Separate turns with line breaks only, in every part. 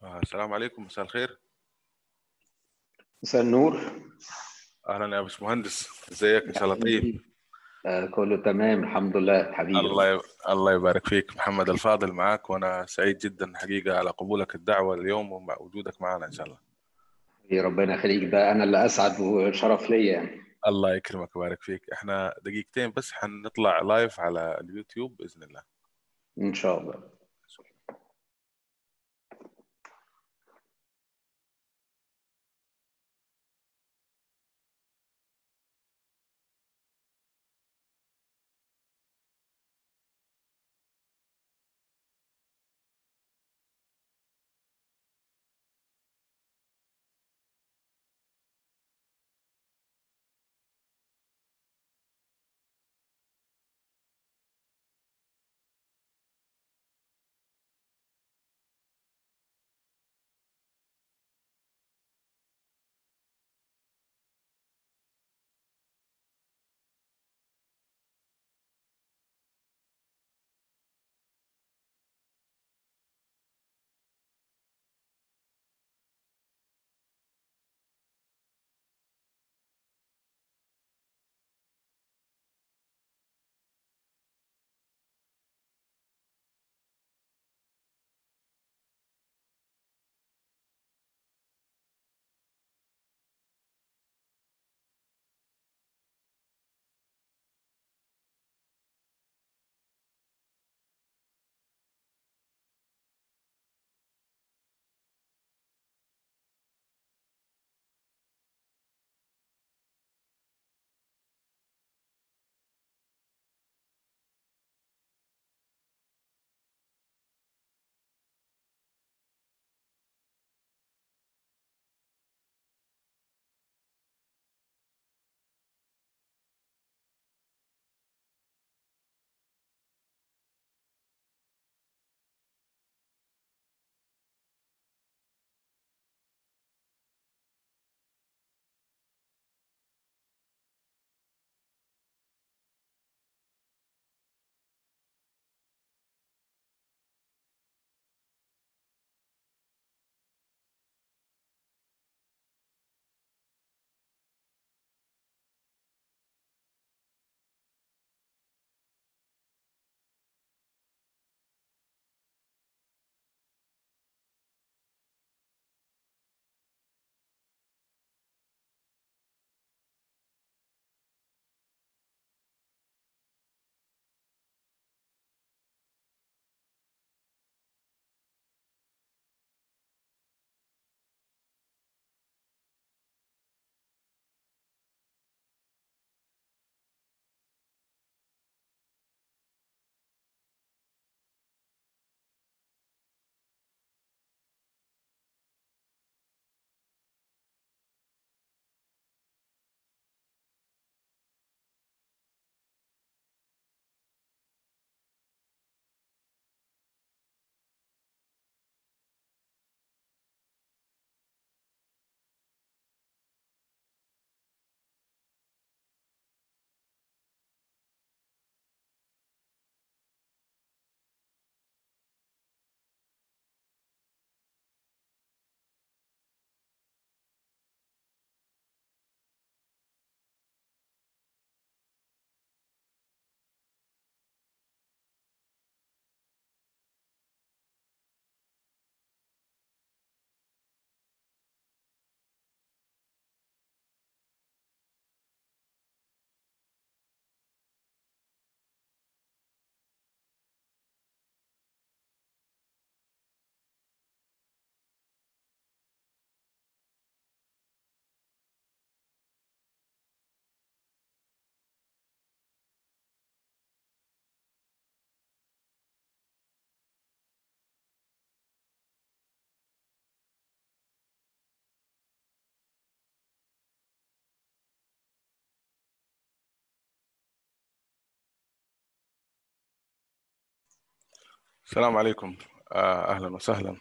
آه، السلام عليكم مساء الخير
مساء النور
اهلا يا باشمهندس ازيك ان شاء الله طيب
آه كله تمام الحمد لله حبيبي
الله ي... الله يبارك فيك محمد الفاضل معاك وانا سعيد جدا حقيقه على قبولك الدعوه اليوم ووجودك معنا ان شاء الله
يا ربنا يخليك ده انا اللي اسعد وشرف ليا يعني
الله يكرمك ويبارك فيك احنا دقيقتين بس حنطلع لايف على اليوتيوب باذن الله
ان شاء الله
السلام عليكم آه، اهلا وسهلا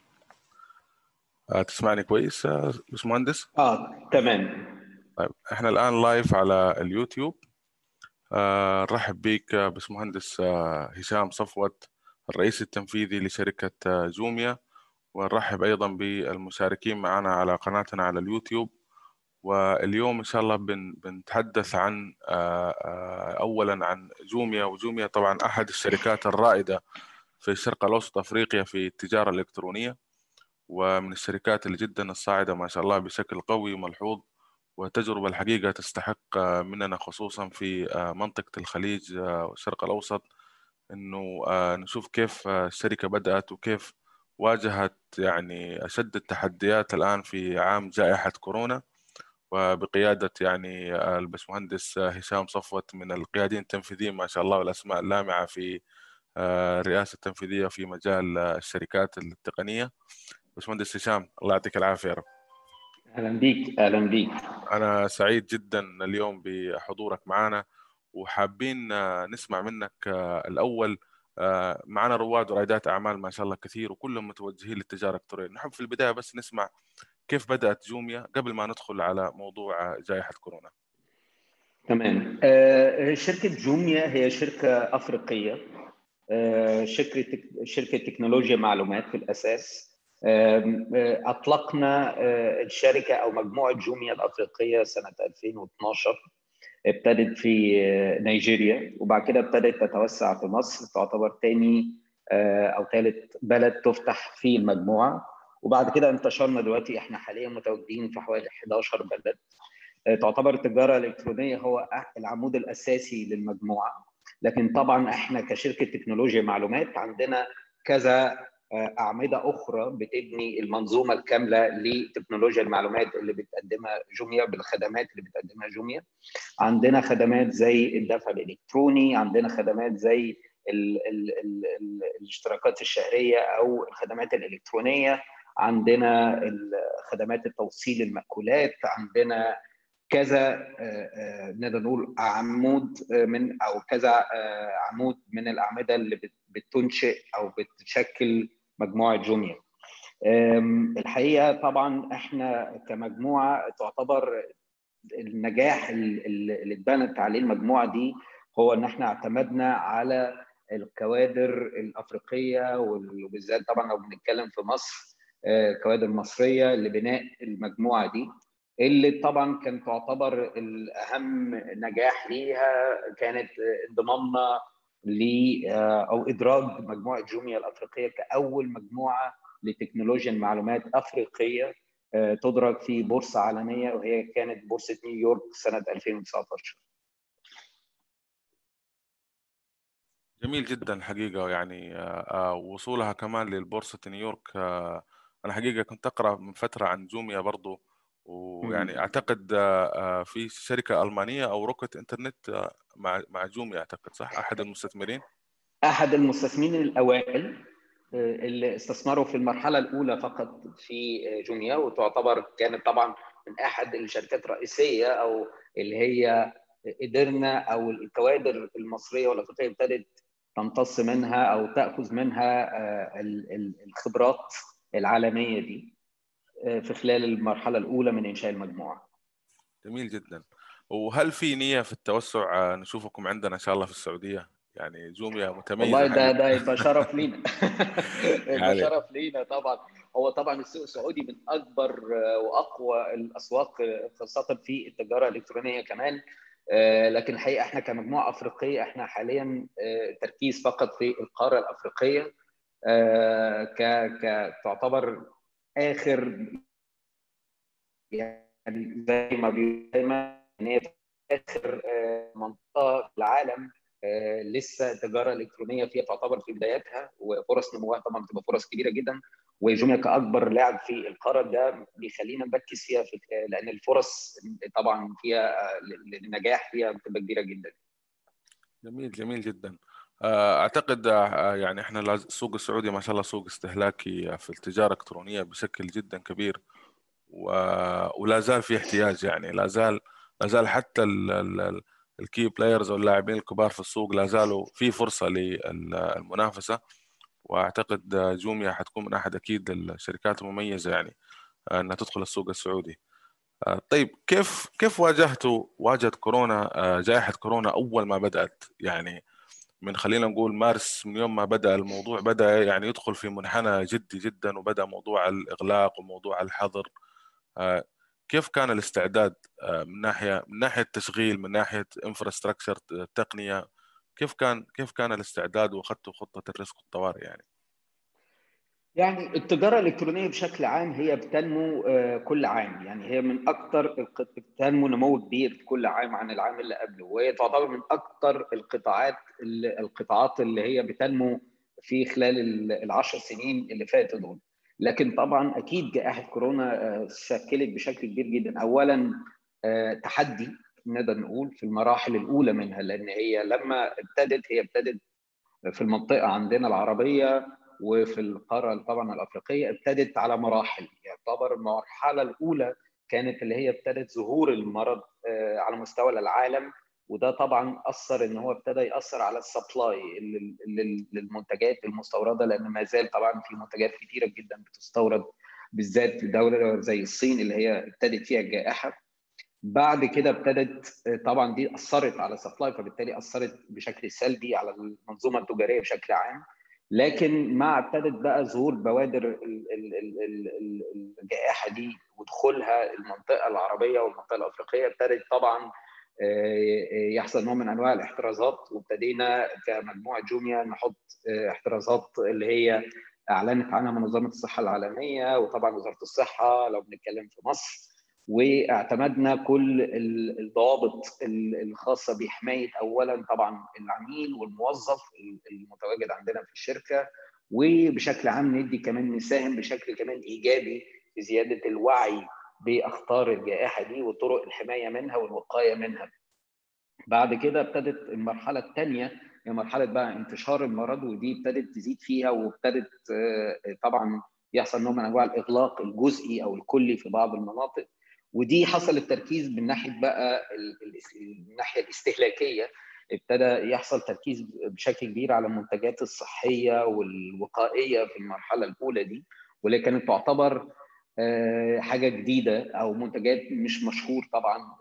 آه، تسمعني كويس آه، باشمهندس
اه تمام
طيب احنا الان لايف على اليوتيوب آه، نرحب بك آه، باشمهندس آه، هشام صفوت الرئيس التنفيذي لشركة آه، جوميا ونرحب أيضا بالمشاركين معنا على قناتنا على اليوتيوب واليوم إن شاء الله بن بنتحدث عن أولا عن جوميا وجوميا طبعا أحد الشركات الرائدة في الشرق الأوسط أفريقيا في التجارة الإلكترونية ومن الشركات اللي جدا الصاعدة ما شاء الله بشكل قوي وملحوظ وتجربة الحقيقة تستحق مننا خصوصا في منطقة الخليج والشرق الأوسط إنه نشوف كيف الشركة بدأت وكيف واجهت يعني أشد التحديات الآن في عام جائحة كورونا وبقيادة يعني البشمهندس هشام صفوت من القياديين التنفيذيين ما شاء الله والأسماء اللامعة في الرئاسة التنفيذية في مجال الشركات التقنية باشمهندس هشام الله يعطيك العافيه يا رب
اهلا بيك اهلا بيك
انا سعيد جدا اليوم بحضورك معنا وحابين نسمع منك الاول معنا رواد ورائدات اعمال ما شاء الله كثير وكلهم متوجهين للتجاره الالكترونيه نحب في البدايه بس نسمع كيف بدات جوميا قبل ما ندخل على موضوع جائحه كورونا
تمام شركه جوميا هي شركه افريقيه شركه شركه تكنولوجيا معلومات في الاساس اطلقنا الشركه او مجموعه جوميا الافريقيه سنه 2012 ابتدت في نيجيريا وبعد كده ابتدت تتوسع في مصر تعتبر ثاني او ثالث بلد تفتح في المجموعه وبعد كده انتشرنا دلوقتي احنا حاليا متواجدين في حوالي 11 بلد تعتبر التجاره الالكترونيه هو العمود الاساسي للمجموعه لكن طبعا احنا كشركه تكنولوجيا معلومات عندنا كذا اعمده اخرى بتبني المنظومه الكامله لتكنولوجيا المعلومات اللي بتقدمها جوميا بالخدمات اللي بتقدمها جوميا عندنا خدمات زي الدفع الالكتروني عندنا خدمات زي ال ال ال ال الاشتراكات الشهريه او الخدمات الالكترونيه عندنا خدمات التوصيل المأكولات عندنا كذا نقدر نقول عمود من او كذا عمود من الاعمده اللي بتنشئ او بتشكل مجموعه جوميا الحقيقه طبعا احنا كمجموعه تعتبر النجاح اللي اتبنت عليه المجموعه دي هو ان احنا اعتمدنا على الكوادر الافريقيه وبالذات طبعا لو بنتكلم في مصر الكوادر المصريه لبناء المجموعه دي اللي طبعا كان تعتبر الاهم نجاح ليها كانت انضمامنا ل او ادراج مجموعه جوميا الافريقيه كاول مجموعه لتكنولوجيا المعلومات افريقيه تدرج في بورصه عالميه وهي كانت بورصه نيويورك سنه 2019
جميل جدا حقيقة يعني وصولها كمان للبورصة نيويورك أنا حقيقة كنت أقرأ من فترة عن جوميا برضو ويعني اعتقد في شركه المانيه او روكت انترنت مع مع جوميا اعتقد صح احد المستثمرين
احد المستثمرين الاوائل اللي استثمروا في المرحله الاولى فقط في جوميا وتعتبر كانت طبعا من احد الشركات الرئيسيه او اللي هي قدرنا او الكوادر المصريه والافريقيه ابتدت تمتص منها او تاخذ منها الخبرات العالميه دي في خلال المرحله الاولى من انشاء المجموعه.
جميل جدا. وهل في نيه في التوسع نشوفكم عندنا ان شاء الله في السعوديه؟ يعني جوميا متميزه
والله ده ده يبقى شرف لينا يبقى شرف لينا طبعا هو طبعا السوق السعودي من اكبر واقوى الاسواق خاصه في التجاره الالكترونيه كمان لكن الحقيقه احنا كمجموعه افريقيه احنا حاليا تركيز فقط في القاره الافريقيه ك ك تعتبر اخر يعني زي ما دايما ان هي اخر منطقه في العالم لسه التجاره الالكترونيه فيها تعتبر في بداياتها وفرص نموها طبعا بتبقى فرص كبيره جدا وجوميا كاكبر لاعب في القاره ده بيخلينا نركز فيها في لان الفرص طبعا فيها للنجاح فيها بتبقى كبيره جدا.
جميل جميل جدا. اعتقد يعني احنا السوق السعودي ما شاء الله سوق استهلاكي في التجاره الالكترونيه بشكل جدا كبير ولا زال في احتياج يعني لا زال لا زال حتى الكي بلايرز واللاعبين الكبار في السوق لا زالوا في فرصه للمنافسه واعتقد جوميا حتكون من احد اكيد الشركات المميزه يعني انها تدخل السوق السعودي. طيب كيف كيف واجهتوا واجهت كورونا جائحه كورونا اول ما بدات يعني من خلينا نقول مارس من يوم ما بدا الموضوع بدا يعني يدخل في منحنى جدي جدا وبدا موضوع الاغلاق وموضوع الحظر آه، كيف كان الاستعداد آه، من ناحيه من ناحيه تشغيل من ناحيه انفراستراكشر تقنيه كيف كان كيف كان الاستعداد واخذتوا خطه الريسك والطوارئ يعني؟
يعني التجاره الالكترونيه بشكل عام هي بتنمو آه، كل عام يعني هي من اكثر بتنمو نمو كبير كل عام عن العام اللي قبله وهي تعتبر من اكثر القطاعات القطاعات اللي هي بتنمو في خلال العشر سنين اللي فاتوا دول لكن طبعا اكيد جائحه كورونا آه، شكلت بشكل كبير جدا اولا آه، تحدي نقدر نقول في المراحل الاولى منها لان هي لما ابتدت هي ابتدت في المنطقه عندنا العربيه وفي القاره طبعا الافريقيه ابتدت على مراحل يعتبر المرحله الاولى كانت اللي هي ابتدت ظهور المرض آه، على مستوى العالم وده طبعا اثر ان هو ابتدى ياثر على السبلاي للمنتجات المستورده لان ما زال طبعا في منتجات كثيره جدا بتستورد بالذات في دوله زي الصين اللي هي ابتدت فيها الجائحه بعد كده ابتدت طبعا دي اثرت على السبلاي فبالتالي اثرت بشكل سلبي على المنظومه التجاريه بشكل عام لكن مع ابتدت بقى ظهور بوادر الجائحه دي ودخولها المنطقه العربيه والمنطقه الافريقيه ابتدت طبعا آه، يحصل نوع من انواع الاحترازات وابتدينا كمجموعه جوميا نحط آه، احترازات اللي هي اعلنت عنها منظمه الصحه العالميه وطبعا وزاره الصحه لو بنتكلم في مصر واعتمدنا كل الضوابط الخاصه بحمايه اولا طبعا العميل والموظف المتواجد عندنا في الشركه وبشكل عام ندي كمان نساهم بشكل كمان ايجابي في زياده الوعي باخطار الجائحه دي وطرق الحمايه منها والوقايه منها. بعد كده ابتدت المرحله الثانيه هي مرحله بقى انتشار المرض ودي ابتدت تزيد فيها وابتدت آه، طبعا يحصل نوع من انواع الاغلاق الجزئي او الكلي في بعض المناطق ودي حصل التركيز من ناحيه بقى الناحيه الاستهلاكيه ابتدى يحصل تركيز بشكل كبير على المنتجات الصحيه والوقائيه في المرحله الاولى دي واللي كانت تعتبر آه، حاجه جديده او منتجات مش مشهور طبعا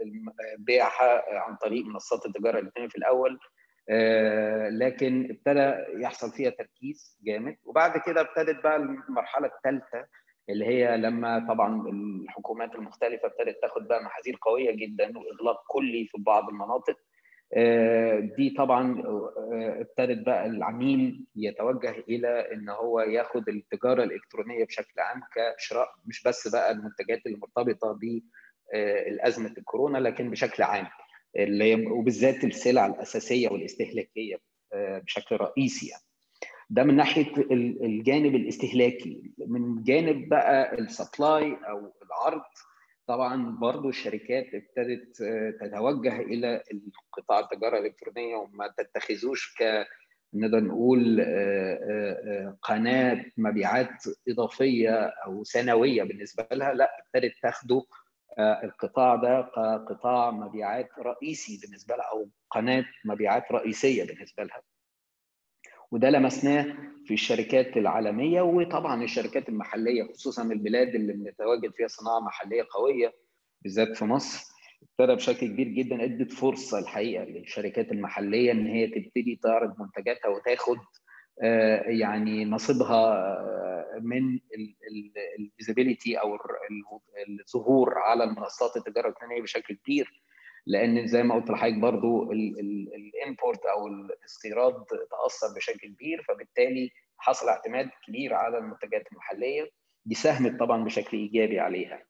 بيعها عن طريق منصات التجاره الالكترونيه في الاول آه، لكن ابتدى يحصل فيها تركيز جامد وبعد كده ابتدت بقى المرحله الثالثه اللي هي لما طبعا الحكومات المختلفه ابتدت تاخد بقى محاذير قويه جدا واغلاق كلي في بعض المناطق آه، دي طبعا آه، ابتدت بقى العميل يتوجه الى ان هو ياخد التجاره الالكترونيه بشكل عام كشراء مش بس بقى المنتجات المرتبطه بازمه آه، الكورونا لكن بشكل عام اللي وبالذات السلع الاساسيه والاستهلاكيه بشكل رئيسي يعني. ده من ناحيه الجانب الاستهلاكي من جانب بقى السبلاي او العرض طبعا برضو الشركات ابتدت تتوجه الى قطاع التجاره الالكترونيه وما تتخذوش ك نقدر نقول آه، آه، آه، قناه مبيعات اضافيه او سنويه بالنسبه لها لا ابتدت تاخده القطاع ده كقطاع مبيعات رئيسي بالنسبه لها او قناه مبيعات رئيسيه بالنسبه لها وده لمسناه في الشركات العالميه وطبعا الشركات المحليه خصوصا البلاد اللي بنتواجد فيها صناعه محليه قويه بالذات في مصر ابتدى بشكل كبير جدا ادت فرصه الحقيقه للشركات المحليه ان هي تبتدي تعرض منتجاتها وتاخد آه، يعني نصيبها آه، من الفيزيبيليتي او الظهور على المنصات التجاره الالكترونيه بشكل كبير لان زي ما قلت لحضرتك برضو الامبورت او الاستيراد تاثر بشكل كبير فبالتالي حصل اعتماد كبير على المنتجات المحليه دي ساهمت طبعا بشكل ايجابي عليها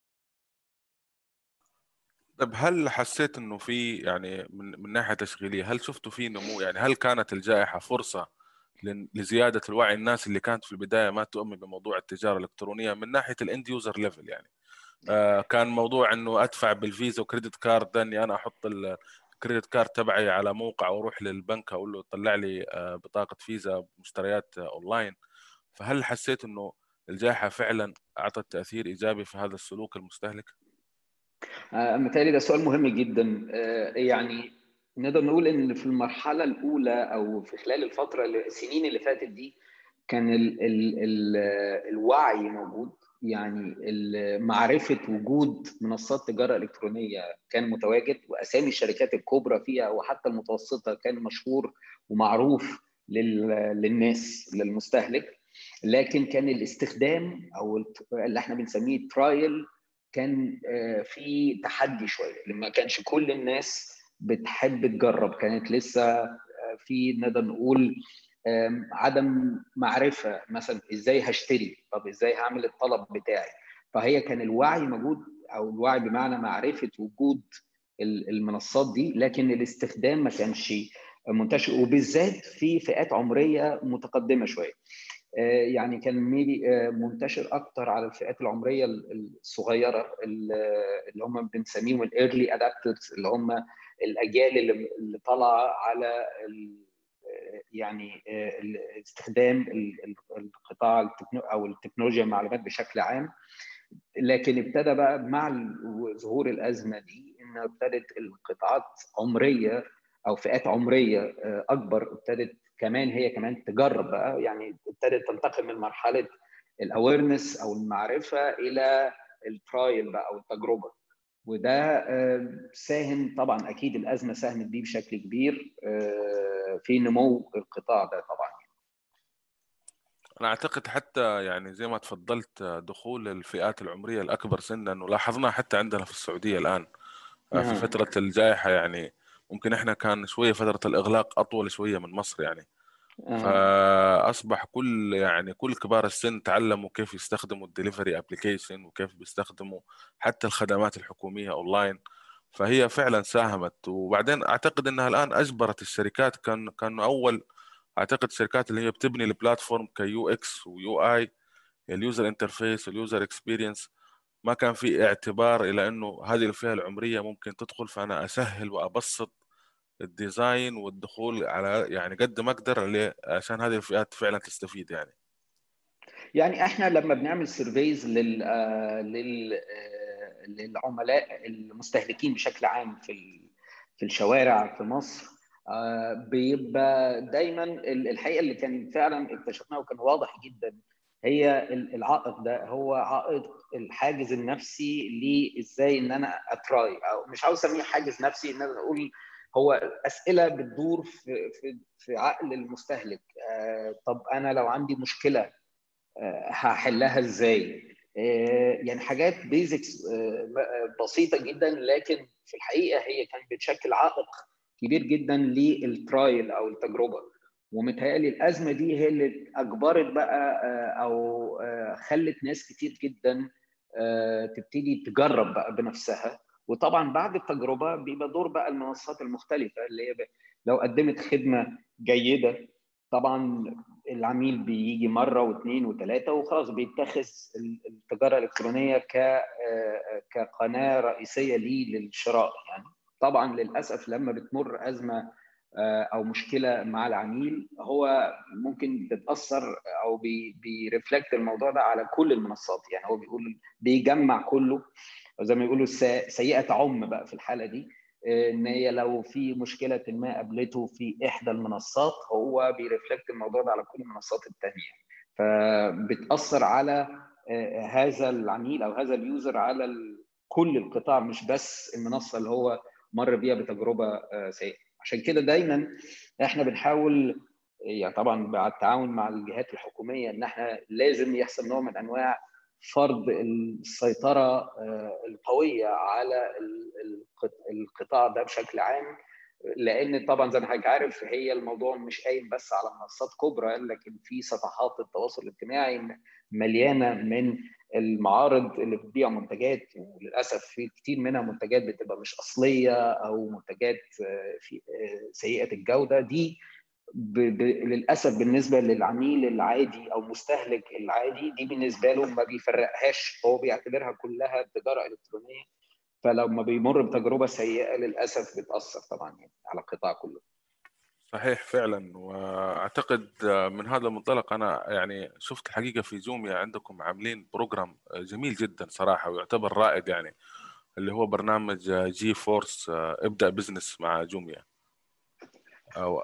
طب هل حسيت انه في يعني من من ناحيه تشغيليه هل شفتوا في نمو يعني هل كانت الجائحه فرصه لزياده الوعي الناس اللي كانت في البدايه ما تؤمن بموضوع التجاره الالكترونيه من ناحيه الاند يوزر ليفل يعني آه، كان موضوع انه ادفع بالفيزا وكريدت كارد اني انا احط الكريدت كارد تبعي على موقع واروح للبنك اقول له طلع لي آه، بطاقه فيزا مشتريات اونلاين فهل حسيت انه الجائحه فعلا اعطت تاثير ايجابي في هذا السلوك المستهلك؟
آه متهيألي ده سؤال مهم جدا آه يعني نقدر نقول ان في المرحله الاولى او في خلال الفتره السنين اللي فاتت دي كان ال ال ال الوعي موجود يعني معرفه وجود منصات تجاره الكترونيه كان متواجد واسامي الشركات الكبرى فيها وحتى المتوسطه كان مشهور ومعروف للناس للمستهلك لكن كان الاستخدام او اللي احنا بنسميه ترايل كان في تحدي شويه لما كانش كل الناس بتحب تجرب كانت لسه في نقدر نقول عدم معرفه مثلا ازاي هشتري طب ازاي هعمل الطلب بتاعي فهي كان الوعي موجود او الوعي بمعنى معرفه وجود المنصات دي لكن الاستخدام ما كانش منتشر وبالذات في فئات عمريه متقدمه شويه يعني كان ميبي منتشر اكتر على الفئات العمريه الصغيره اللي هم بنسميهم الايرلي ادابترز اللي هم الاجيال اللي طالعه على يعني استخدام القطاع او التكنولوجيا المعلومات بشكل عام لكن ابتدى بقى مع ظهور الازمه دي ان ابتدت القطاعات عمريه او فئات عمريه اكبر ابتدت كمان هي كمان تجرب بقى يعني ابتدت تنتقل من مرحله الاويرنس او المعرفه الى الترايل بقى او التجربه وده ساهم طبعا اكيد الازمه ساهمت بيه بشكل كبير في نمو القطاع ده طبعا
انا اعتقد حتى يعني زي ما تفضلت دخول الفئات العمريه الاكبر سنا ولاحظناها حتى عندنا في السعوديه الان في فتره الجائحه يعني ممكن احنا كان شويه فتره الاغلاق اطول شويه من مصر يعني فاصبح كل يعني كل كبار السن تعلموا كيف يستخدموا الدليفري ابلكيشن وكيف بيستخدموا حتى الخدمات الحكوميه اونلاين فهي فعلا ساهمت وبعدين اعتقد انها الان اجبرت الشركات كان كانوا اول اعتقد الشركات اللي هي بتبني البلاتفورم كيو اكس ويو اي اليوزر انترفيس واليوزر اكسبيرينس ما كان في اعتبار الى انه هذه الفئه العمريه ممكن تدخل فانا اسهل وابسط الديزاين والدخول على يعني قد ما اقدر عشان هذه الفئات فعلا تستفيد يعني
يعني احنا لما بنعمل سيرفيز لل لل للعملاء المستهلكين بشكل عام في في الشوارع في مصر بيبقى دايما الحقيقه اللي كان فعلا اكتشفناه وكان واضح جدا هي العائق ده هو عائق الحاجز النفسي لازاي ان انا اتراي او مش عاوز اسميه حاجز نفسي ان انا اقول هو اسئله بتدور في في في عقل المستهلك آه طب انا لو عندي مشكله آه هحلها ازاي آه يعني حاجات بيزكس بسيطه جدا لكن في الحقيقه هي كانت بتشكل عائق كبير جدا للترايل او التجربه ومتهيألي الازمه دي هي اللي اجبرت بقى او خلت ناس كتير جدا تبتدي تجرب بقى بنفسها وطبعا بعد التجربه بيبقى دور بقى المنصات المختلفه اللي هي لو قدمت خدمه جيده طبعا العميل بيجي مره واثنين وثلاثه وخلاص بيتخذ التجاره الالكترونيه ك كقناه رئيسيه ليه للشراء يعني طبعا للاسف لما بتمر ازمه او مشكله مع العميل هو ممكن بتاثر او بيرفلكت الموضوع ده على كل المنصات يعني هو بيقول بيجمع كله زي ما يقولوا سيئه تعم بقى في الحاله دي ان هي لو في مشكله ما قابلته في احدى المنصات هو بيرفلكت الموضوع ده على كل المنصات الثانيه فبتاثر على هذا العميل او هذا اليوزر على كل القطاع مش بس المنصه اللي هو مر بيها بتجربه سيئه عشان كده دايما احنا بنحاول يعني طبعا مع التعاون مع الجهات الحكوميه ان احنا لازم يحصل نوع من انواع فرض السيطره القويه على القطاع ده بشكل عام لان طبعا زي ما حضرتك عارف هي الموضوع مش قايم بس على منصات كبرى لكن في صفحات التواصل الاجتماعي مليانه من المعارض اللي بتبيع منتجات وللاسف في كتير منها منتجات بتبقى مش اصليه او منتجات في سيئه الجوده دي ب... ب... للاسف بالنسبه للعميل العادي او المستهلك العادي دي بالنسبه له ما بيفرقهاش هو بيعتبرها كلها تجاره الكترونيه فلما بيمر بتجربه سيئه للاسف بتاثر طبعا يعني على القطاع كله
صحيح فعلا واعتقد من هذا المنطلق انا يعني شفت الحقيقه في زوميا عندكم عاملين بروجرام جميل جدا صراحه ويعتبر رائد يعني اللي هو برنامج جي فورس ابدا بزنس مع جوميا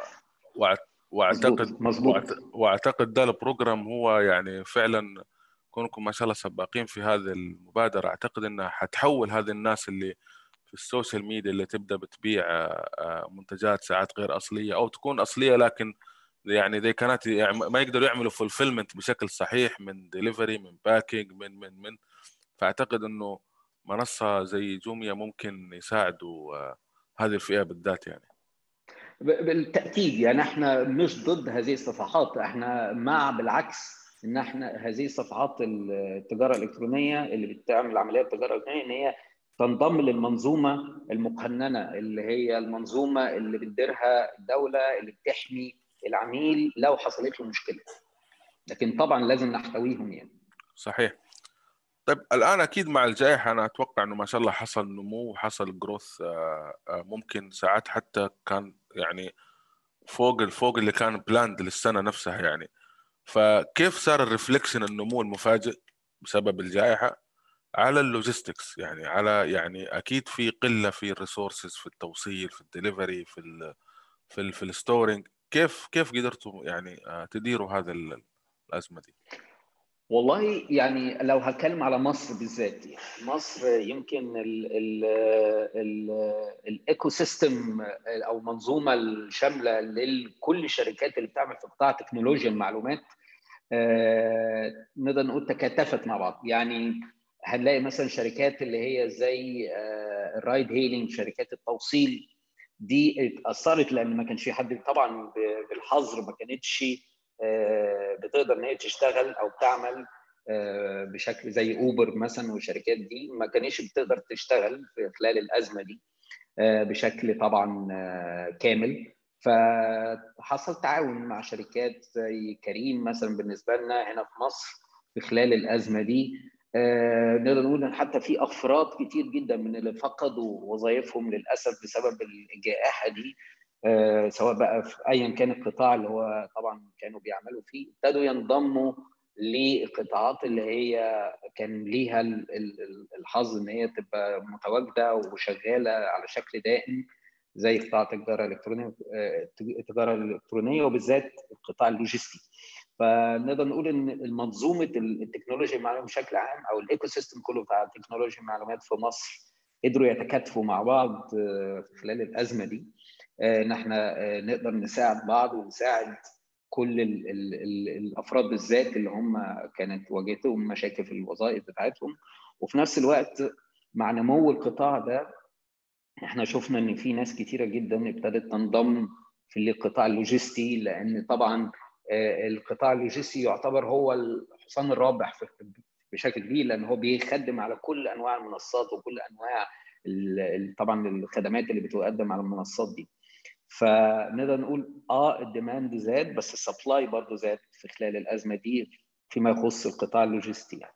واعتقد
مزبوط.
واعتقد ده البروجرام هو يعني فعلا كونكم ما شاء الله سباقين في هذه المبادره اعتقد انها حتحول هذه الناس اللي في السوشيال ميديا اللي تبدا بتبيع منتجات ساعات غير اصليه او تكون اصليه لكن يعني ذي كانت يعني ما يقدروا يعملوا فولفيلمنت بشكل صحيح من ديليفري من باكينج من من من فاعتقد انه منصه زي جوميا ممكن يساعدوا هذه الفئه بالذات يعني
بالتاكيد يعني احنا مش ضد هذه الصفحات احنا مع بالعكس ان احنا هذه الصفحات التجاره الالكترونيه اللي بتعمل عمليات التجاره الالكترونيه ان هي تنضم للمنظومه المقننه اللي هي المنظومه اللي بتديرها الدوله اللي بتحمي العميل لو حصلت له مشكله لكن طبعا لازم نحتويهم يعني
صحيح طيب الان اكيد مع الجائحه انا اتوقع انه ما شاء الله حصل نمو وحصل جروث ممكن ساعات حتى كان يعني فوق فوق اللي كان بلاند للسنه نفسها يعني فكيف صار الريفلكشن النمو المفاجئ بسبب الجائحه على اللوجيستكس يعني على يعني اكيد في قله في الريسورسز في التوصيل في الدليفري في ال في ال في الستورنج كيف كيف قدرتوا يعني تديروا هذا الازمه دي؟
والله يعني لو هتكلم على مصر بالذات يعني مصر يمكن الايكو سيستم او المنظومه الشامله لكل الشركات اللي بتعمل في قطاع تكنولوجيا المعلومات نقدر نقول تكاتفت مع بعض يعني هنلاقي مثلا شركات اللي هي زي الرايد هيلينج شركات التوصيل دي اتاثرت لان ما كانش في حد طبعا بالحظر ما كانتش بتقدر ان هي تشتغل او تعمل بشكل زي اوبر مثلا والشركات دي ما كانتش بتقدر تشتغل في خلال الازمه دي بشكل طبعا كامل فحصل تعاون مع شركات زي كريم مثلا بالنسبه لنا هنا في مصر في خلال الازمه دي نقدر نقول ان حتى في افراد كتير جدا من اللي فقدوا وظائفهم للاسف بسبب الجائحه دي سواء بقى في ايا كان القطاع اللي هو طبعا كانوا بيعملوا فيه ابتدوا ينضموا للقطاعات اللي هي كان ليها الحظ ان هي تبقى متواجده وشغاله على شكل دائم زي قطاع التجاره الالكترونيه التجاره الالكترونيه وبالذات القطاع اللوجستي فنقدر نقول ان منظومه التكنولوجيا المعلومات بشكل عام او الايكو سيستم كله بتاع تكنولوجيا المعلومات في مصر قدروا يتكاتفوا مع بعض خلال الازمه دي ان احنا نقدر نساعد بعض ونساعد كل ال ال ال الافراد بالذات اللي هم كانت واجهتهم مشاكل في الوظائف بتاعتهم وفي نفس الوقت مع نمو القطاع ده احنا شفنا ان في ناس كتيره جدا ابتدت تنضم في القطاع اللوجستي لان طبعا القطاع اللوجستي يعتبر هو الحصان الرابح بشكل كبير لان هو بيخدم على كل انواع المنصات وكل انواع طبعا الخدمات اللي بتقدم على المنصات دي فنقدر نقول اه الديماند زاد بس السبلاي برضه زاد في خلال الازمه دي فيما يخص القطاع اللوجستي يعني.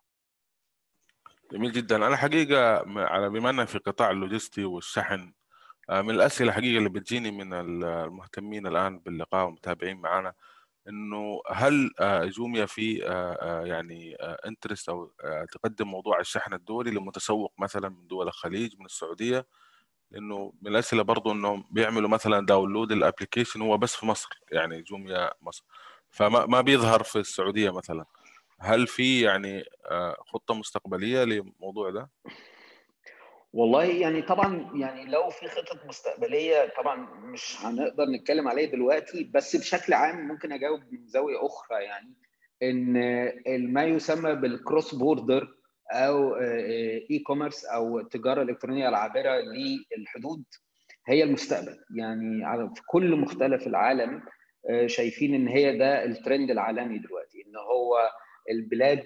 جميل جدا انا حقيقه على بما اننا في قطاع اللوجستي والشحن من الاسئله حقيقه اللي بتجيني من المهتمين الان باللقاء والمتابعين معنا انه هل جوميا في يعني انترست او تقدم موضوع الشحن الدولي لمتسوق مثلا من دول الخليج من السعوديه لانه من الاسئله برضو انهم بيعملوا مثلا داونلود الابلكيشن هو بس في مصر يعني جوميا مصر فما ما بيظهر في السعوديه مثلا هل في يعني خطه مستقبليه للموضوع ده؟
والله يعني طبعا يعني لو في خطط مستقبليه طبعا مش هنقدر نتكلم عليها دلوقتي بس بشكل عام ممكن اجاوب من زاويه اخرى يعني ان ما يسمى بالكروس بوردر او اي كوميرس او التجاره الالكترونيه العابره للحدود هي المستقبل يعني في كل مختلف العالم شايفين ان هي ده الترند العالمي دلوقتي ان هو البلاد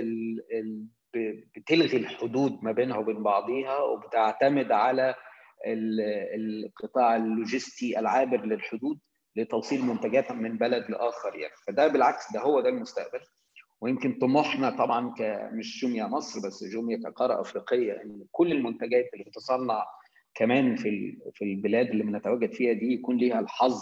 بتلغي الحدود ما بينها وبين بعضيها وبتعتمد على القطاع اللوجستي العابر للحدود لتوصيل منتجات من بلد لاخر يعني فده بالعكس ده هو ده المستقبل ويمكن طموحنا طبعا ك مش جوميا مصر بس جوميا كقاره افريقيه ان يعني كل المنتجات اللي بتصنع كمان في في البلاد اللي بنتواجد فيها دي يكون ليها الحظ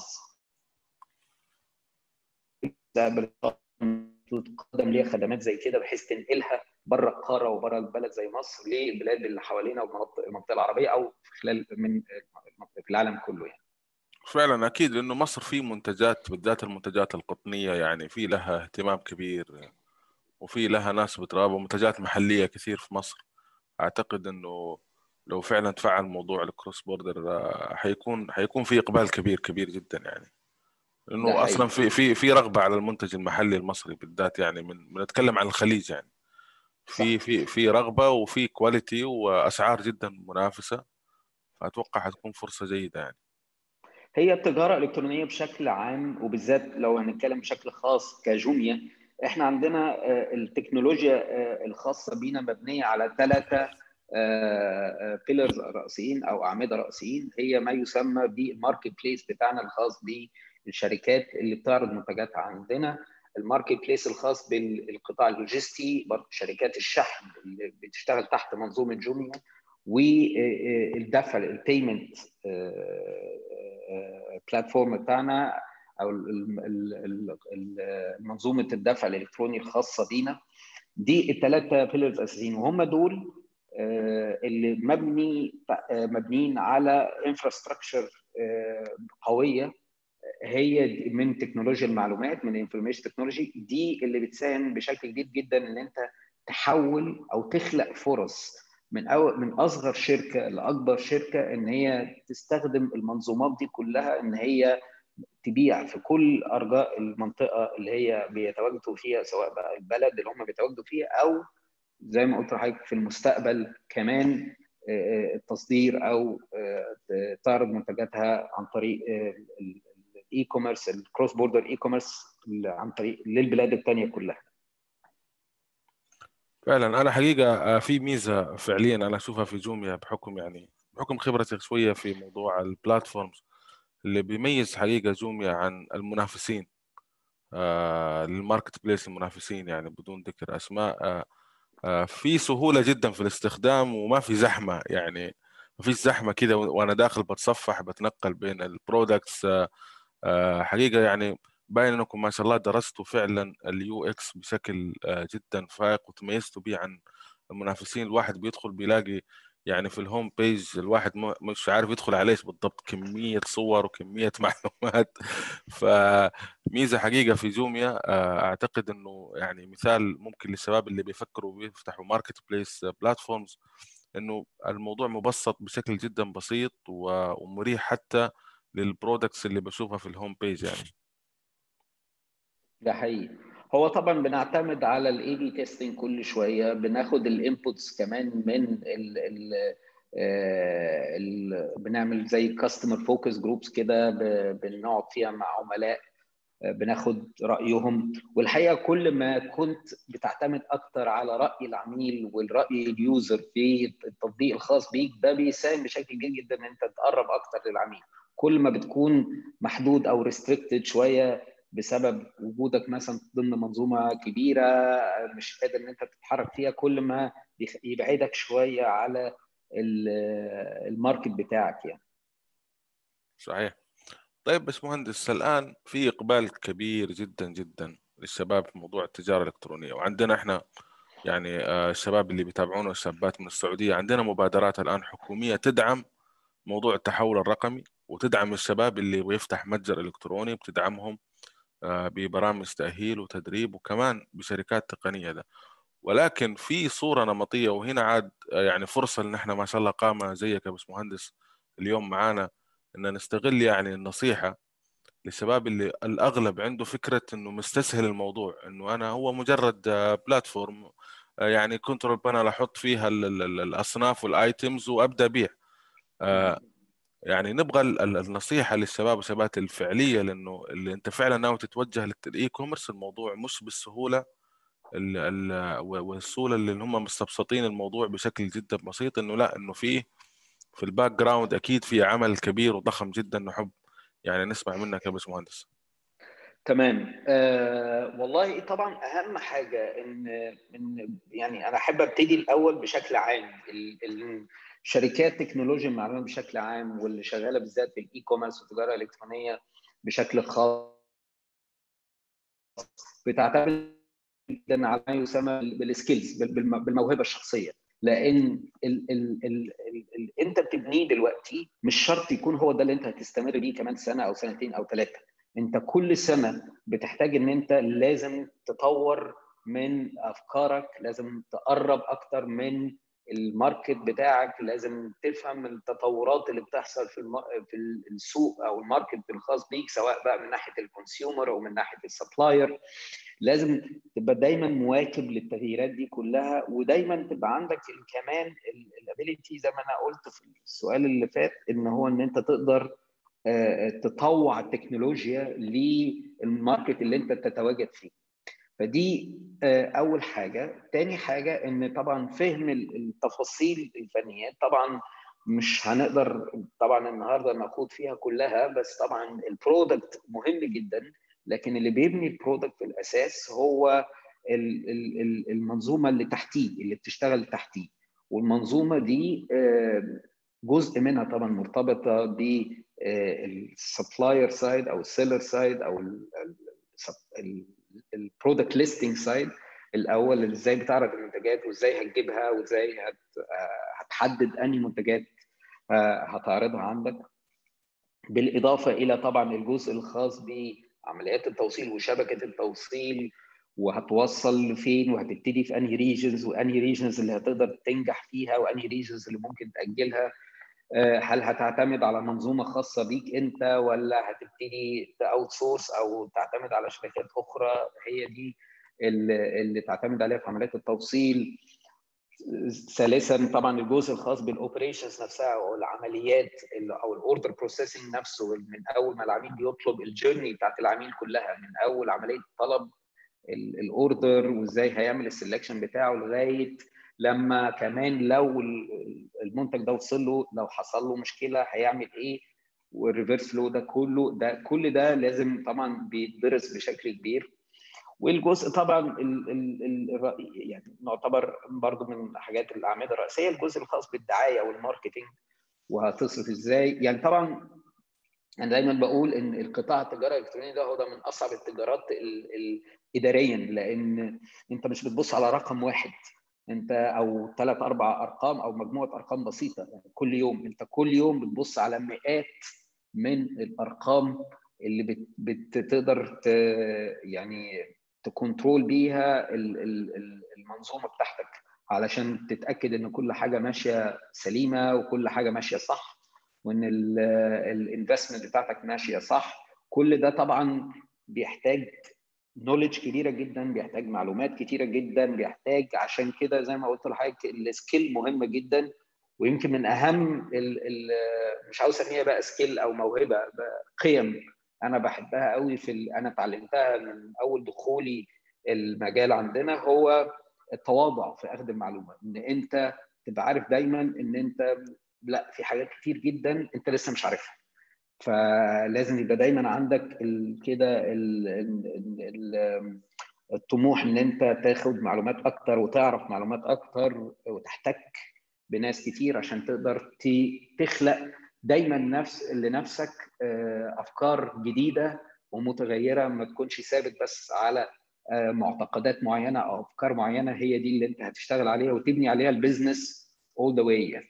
تقدم ليها خدمات زي كده بحيث تنقلها بره القاره وبره البلد زي مصر للبلاد اللي حوالينا والمناطق العربيه او في خلال من في العالم كله يعني.
فعلا اكيد لانه مصر في منتجات بالذات المنتجات القطنيه يعني في لها اهتمام كبير وفي لها ناس بتراقب ومنتجات محليه كثير في مصر اعتقد انه لو فعلا تفعل موضوع الكروس بوردر حيكون حيكون في اقبال كبير كبير جدا يعني لانه اصلا في في في رغبه على المنتج المحلي المصري بالذات يعني من بنتكلم عن الخليج يعني في في في رغبه وفي كواليتي واسعار جدا منافسه فاتوقع حتكون فرصه جيده يعني
هي التجاره الالكترونيه بشكل عام وبالذات لو هنتكلم بشكل خاص كجوميا احنا عندنا التكنولوجيا الخاصه بينا مبنيه على ثلاثه بيلرز رئيسيين او اعمده رئيسيين هي ما يسمى بالماركت بليس بتاعنا الخاص بالشركات اللي بتعرض منتجاتها عندنا الماركت بليس الخاص بالقطاع اللوجستي برضه شركات الشحن اللي بتشتغل تحت منظومه جوميا والدفع البيمنت بلاتفورم بتاعنا او منظومه الدفع الالكتروني الخاصه بينا دي الثلاثه بيلرز اساسيين وهم دول اللي مبني مبنيين على انفراستراكشر قويه هي من تكنولوجيا المعلومات من انفورميشن تكنولوجي دي اللي بتساهم بشكل كبير جدا ان انت تحول او تخلق فرص من أو من اصغر شركه لاكبر شركه ان هي تستخدم المنظومات دي كلها ان هي تبيع في كل ارجاء المنطقه اللي هي بيتواجدوا فيها سواء بقى البلد اللي هم بيتواجدوا فيها او زي ما قلت لحضرتك في المستقبل كمان التصدير او تعرض منتجاتها عن طريق الاي كوميرس الكروس بوردر اي كوميرس عن طريق للبلاد الثانيه كلها
فعلا انا حقيقه في ميزه فعليا انا اشوفها في جوميا بحكم يعني بحكم خبرتي شويه في موضوع البلاتفورمز اللي بيميز حقيقه جوميا عن المنافسين آه للماركت بليس المنافسين يعني بدون ذكر اسماء آه آه في سهوله جدا في الاستخدام وما في زحمه يعني ما فيش زحمه كده وانا داخل بتصفح بتنقل بين البرودكتس آه حقيقه يعني باين انكم ما شاء الله درستوا فعلا اليو اكس بشكل جدا فائق وتميزتوا به عن المنافسين الواحد بيدخل بيلاقي يعني في الهوم بيج الواحد مش عارف يدخل عليه بالضبط كمية صور وكمية معلومات فميزة حقيقة في جوميا أعتقد أنه يعني مثال ممكن للشباب اللي بيفكروا بيفتحوا ماركت بليس بلاتفورمز أنه الموضوع مبسط بشكل جدا بسيط ومريح حتى للبرودكتس اللي بشوفها في الهوم بيج يعني
ده حقيقي هو طبعا بنعتمد على الاي بي تيستنج كل شويه بناخد الانبوتس كمان من ال ال ال بنعمل زي كاستمر فوكس جروبس كده بنقعد فيها مع عملاء بناخد رايهم والحقيقه كل ما كنت بتعتمد اكتر على راي العميل والراي اليوزر في التطبيق الخاص بيك ده بيساهم بشكل كبير جدا ان انت تقرب اكتر للعميل كل ما بتكون محدود او ريستريكتد شويه بسبب وجودك مثلا ضمن منظومه كبيره مش قادر ان انت تتحرك فيها كل ما يبعدك شويه على الماركت بتاعك يعني
صحيح طيب بس مهندس الان في اقبال كبير جدا جدا للشباب في موضوع التجاره الالكترونيه وعندنا احنا يعني الشباب اللي بيتابعونا الشابات من السعوديه عندنا مبادرات الان حكوميه تدعم موضوع التحول الرقمي وتدعم الشباب اللي بيفتح متجر الكتروني بتدعمهم ببرامج تأهيل وتدريب وكمان بشركات تقنية ده ولكن في صورة نمطية وهنا عاد يعني فرصة ان احنا ما شاء الله قامة زيك يا بس مهندس اليوم معانا ان نستغل يعني النصيحة للشباب اللي الاغلب عنده فكرة انه مستسهل الموضوع انه انا هو مجرد بلاتفورم يعني كنترول بانل احط فيها الاصناف والايتمز وابدا ابيع يعني نبغى النصيحه للشباب والشباب الفعليه لانه اللي انت فعلا ناوي تتوجه للاي كوميرس الموضوع مش بالسهوله والسهوله اللي هم مستبسطين الموضوع بشكل جدا بسيط انه لا انه في في الباك جراوند اكيد في عمل كبير وضخم جدا نحب يعني نسمع منك يا باشمهندس
تمام آه والله طبعا اهم حاجه ان ان يعني انا احب ابتدي الاول بشكل عام شركات تكنولوجيا المعلومات بشكل عام واللي شغاله بالذات في الاي كوميرس والتجاره الالكترونيه بشكل خاص بتعتمد جدا على ما يسمى بالسكيلز بالموهبه الشخصيه لان ال ال ال ال انت بتبنيه دلوقتي مش شرط يكون هو ده اللي انت هتستمر بيه كمان سنه او سنتين او ثلاثه انت كل سنه بتحتاج ان انت لازم تطور من افكارك لازم تقرب اكتر من الماركت بتاعك لازم تفهم التطورات اللي بتحصل في الم... في السوق او الماركت الخاص بيك سواء بقى من ناحيه الكونسيومر او من ناحيه السبلاير لازم تبقى دايما مواكب للتغييرات دي كلها ودايما تبقى عندك كمان الابيليتي زي ما انا قلت في السؤال اللي فات ان هو ان انت تقدر تطوع التكنولوجيا للماركت اللي انت تتواجد فيه فدي اول حاجه تاني حاجه ان طبعا فهم التفاصيل الفنيات طبعا مش هنقدر طبعا النهارده نخوض فيها كلها بس طبعا البرودكت مهم جدا لكن اللي بيبني البرودكت في الاساس هو المنظومه اللي تحتيه اللي بتشتغل تحتيه والمنظومه دي جزء منها طبعا مرتبطه بالسبلاير سايد او السيلر سايد او البرودكت ليستنج سايد الاول ازاي بتعرض المنتجات وازاي هتجيبها وازاي هتحدد انهي منتجات هتعرضها عندك بالاضافه الى طبعا الجزء الخاص بعمليات التوصيل وشبكه التوصيل وهتوصل لفين وهتبتدي في انهي ريجنز وانهي ريجنز اللي هتقدر تنجح فيها وانهي ريجنز اللي ممكن تاجلها هل هتعتمد على منظومه خاصه بيك انت ولا هتبتدي اوت سورس او تعتمد على شركات اخرى هي دي اللي, اللي تعتمد عليها في عمليات التوصيل ثالثا طبعا الجزء الخاص بالاوبريشنز نفسها او العمليات او الاوردر بروسيسنج نفسه من اول ما العميل بيطلب الجيرني بتاعت العميل كلها من اول عمليه طلب الاوردر وازاي هيعمل السلكشن بتاعه لغايه لما كمان لو المنتج ده وصل له لو حصل له مشكله هيعمل ايه والريفرس لو ده كله ده كل ده لازم طبعا بيدرس بشكل كبير والجزء طبعا ال ال ال يعني نعتبر برضو من حاجات الاعمده الرئيسيه الجزء الخاص بالدعايه والماركتنج وهتصرف ازاي يعني طبعا انا دايما بقول ان القطاع التجاره الالكترونيه ده هو ده من اصعب التجارات اداريا لان انت مش بتبص على رقم واحد انت او ثلاث اربع ارقام او مجموعه ارقام بسيطه يعني كل يوم انت كل يوم بتبص على مئات من الارقام اللي بتقدر يعني تكنترول بيها المنظومه بتاعتك علشان تتاكد ان كل حاجه ماشيه سليمه وكل حاجه ماشيه صح وان الانفستمنت بتاعتك ماشيه صح كل ده طبعا بيحتاج نولج كبيره جدا بيحتاج معلومات كتيره جدا بيحتاج عشان كده زي ما قلت لحضرتك السكيل مهمه جدا ويمكن من اهم ال ال مش عاوز اسميها بقى سكيل او موهبه قيم انا بحبها قوي في انا اتعلمتها من اول دخولي المجال عندنا هو التواضع في اخذ المعلومه ان انت تبقى عارف دايما ان انت لا في حاجات كتير جدا انت لسه مش عارفها فلازم يبقى دايما عندك كده الطموح ان انت تاخد معلومات اكتر وتعرف معلومات اكتر وتحتك بناس كتير عشان تقدر تخلق دايما نفس لنفسك افكار جديده ومتغيره ما تكونش ثابت بس على معتقدات معينه او افكار معينه هي دي اللي انت هتشتغل عليها وتبني عليها البيزنس اول ذا واي يعني.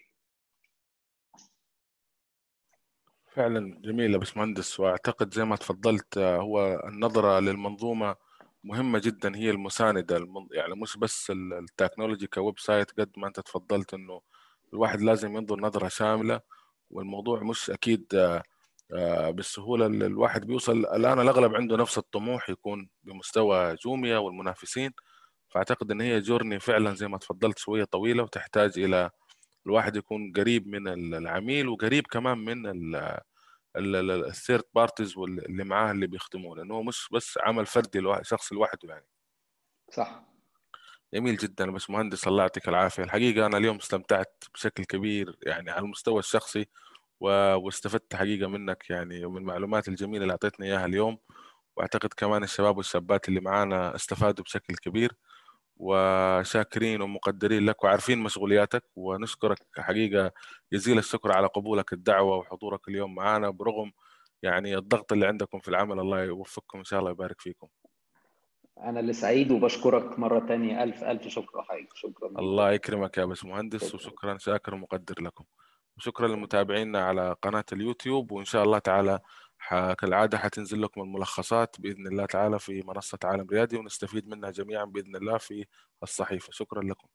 فعلا جميل يا باشمهندس واعتقد زي ما تفضلت هو النظره للمنظومه مهمه جدا هي المسانده يعني مش بس التكنولوجي كويب سايت قد ما انت تفضلت انه الواحد لازم ينظر نظره شامله والموضوع مش اكيد بالسهوله اللي الواحد بيوصل الان الاغلب عنده نفس الطموح يكون بمستوى جوميا والمنافسين فاعتقد ان هي جورني فعلا زي ما تفضلت شويه طويله وتحتاج الى الواحد يكون قريب من العميل وقريب كمان من الثيرد بارتيز واللي معاه اللي بيخدموه لانه مش بس عمل فردي لواحد شخص لوحده يعني
صح
جميل جدا بس مهندس الله يعطيك العافيه الحقيقه انا اليوم استمتعت بشكل كبير يعني على المستوى الشخصي واستفدت حقيقه منك يعني ومن المعلومات الجميله اللي اعطيتني اياها اليوم واعتقد كمان الشباب والشابات اللي معانا استفادوا بشكل كبير وشاكرين ومقدرين لك وعارفين مشغولياتك ونشكرك حقيقة جزيل الشكر على قبولك الدعوة وحضورك اليوم معنا برغم يعني الضغط اللي عندكم في العمل الله يوفقكم إن شاء الله يبارك فيكم
أنا اللي سعيد وبشكرك مرة تانية ألف ألف شكر حقيقي شكرا
الله يكرمك يا باشمهندس وشكرا شاكر ومقدر لكم وشكرا لمتابعينا على قناة اليوتيوب وإن شاء الله تعالى كالعادة حتنزل لكم الملخصات بإذن الله تعالى في منصة عالم ريادي ونستفيد منها جميعا بإذن الله في الصحيفة شكرا لكم